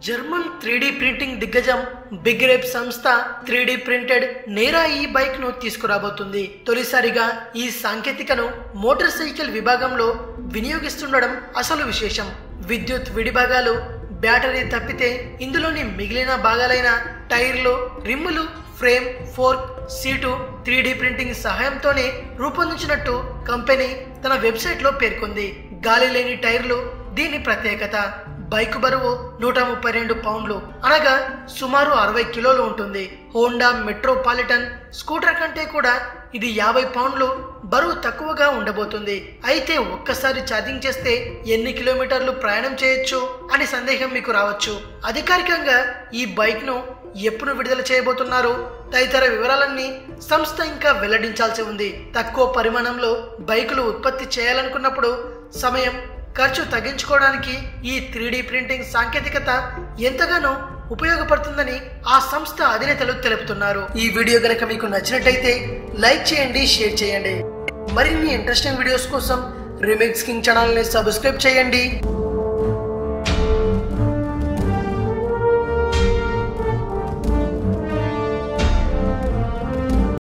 German three D printing దిగ్గజం Big Rep సంస్థ three D printed NERA e bike ను తీసుకురాబోతుంది తొలిసారిగా ఈ సాంకేతికను మోటార్ సైకిల్ విభాగంలో వినియోగిస్తుండడం అసలు విశేషం విద్యుత్ విడిభాగాలు బ్యాటరీ తప్పితే ఇందులోని మిగిలిన భాగాలైన టైర్లు రిమ్ములు frame fork seat three printing సహాయంతోనే రూపొందించినట్టు కంపెనీ తన వెబ్సైట్లో పేర్కొంది గాలి లేని టైర్లు దీని ప్రత్యేకత బైక్ బరువు నూట ముప్పై రెండు పౌండ్లు అనగా సుమారు అరవై కిలోలు ఉంటుంది హోండా మెట్రోపాలిటన్ స్కూటర్ కంటే కూడా ఇది యాభై పౌండ్లు బరువు తక్కువగా ఉండబోతుంది అయితే ఒక్కసారి ఛార్జింగ్ చేస్తే ఎన్ని కిలోమీటర్లు ప్రయాణం చేయొచ్చు అని సందేహం మీకు రావచ్చు అధికారికంగా ఈ బైక్ ను ఎప్పుడు విడుదల చేయబోతున్నారు తదితర వివరాలన్నీ సంస్థ ఇంకా వెల్లడించాల్సి ఉంది తక్కువ పరిమాణంలో బైకులు ఉత్పత్తి చేయాలనుకున్నప్పుడు సమయం ఖర్చు తగ్గించుకోవడానికి ఈ త్రీ ప్రింటింగ్ సాంకేతికత ఎంతగానో ఉపయోగపడుతుందని ఆ సంస్థ అధినేతలు తెలుపుతున్నారు ఈ వీడియో గనక మీకు నచ్చినట్టయితే లైక్ చేయండి షేర్ చేయండి మరిన్ని ఇంట్రెస్టింగ్ వీడియోస్ కోసం రిమిక్స్ కింగ్ ఛానల్ని సబ్స్క్రైబ్ చేయండి